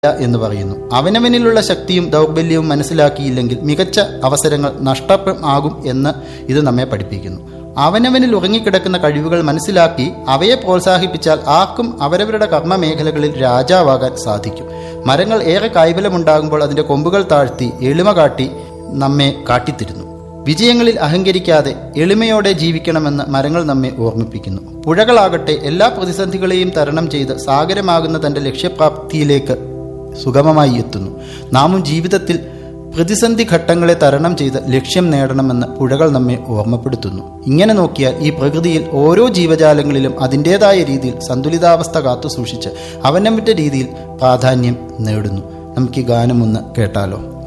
എന്ന് പറയുന്നു അവനവനിലുള്ള ശക്തിയും ദൗർബല്യവും മനസ്സിലാക്കിയില്ലെങ്കിൽ മികച്ച അവസരങ്ങൾ നഷ്ടം ആകും എന്ന് ഇത് നമ്മെ പഠിപ്പിക്കുന്നു അവനവനിൽ ഉറങ്ങിക്കിടക്കുന്ന കഴിവുകൾ മനസ്സിലാക്കി അവയെ പ്രോത്സാഹിപ്പിച്ചാൽ ആർക്കും അവരവരുടെ കർമ്മ മേഖലകളിൽ രാജാവാകാൻ സാധിക്കും മരങ്ങൾ ഏറെ കായ്ഫലമുണ്ടാകുമ്പോൾ അതിൻ്റെ കൊമ്പുകൾ താഴ്ത്തി എളിമ കാട്ടി നമ്മെ കാട്ടിത്തരുന്നു വിജയങ്ങളിൽ അഹങ്കരിക്കാതെ എളിമയോടെ ജീവിക്കണമെന്ന് മരങ്ങൾ നമ്മെ ഓർമ്മിപ്പിക്കുന്നു പുഴകളാകട്ടെ എല്ലാ പ്രതിസന്ധികളെയും തരണം ചെയ്ത് സാഗരമാകുന്ന തൻ്റെ ലക്ഷ്യപ്രാപ്തിയിലേക്ക് സുഗമമായി എത്തുന്നു നാമും ജീവിതത്തിൽ പ്രതിസന്ധി ഘട്ടങ്ങളെ തരണം ചെയ്ത് ലക്ഷ്യം നേടണമെന്ന് പുഴകൾ നമ്മെ ഓർമ്മപ്പെടുത്തുന്നു ഇങ്ങനെ നോക്കിയാൽ ഈ പ്രകൃതിയിൽ ഓരോ ജീവജാലങ്ങളിലും അതിൻ്റെതായ രീതിയിൽ സന്തുലിതാവസ്ഥ കാത്തു സൂക്ഷിച്ച് അവനവൻ്റെ രീതിയിൽ പ്രാധാന്യം നേടുന്നു നമുക്ക് ഈ ഗാനം ഒന്ന് കേട്ടാലോ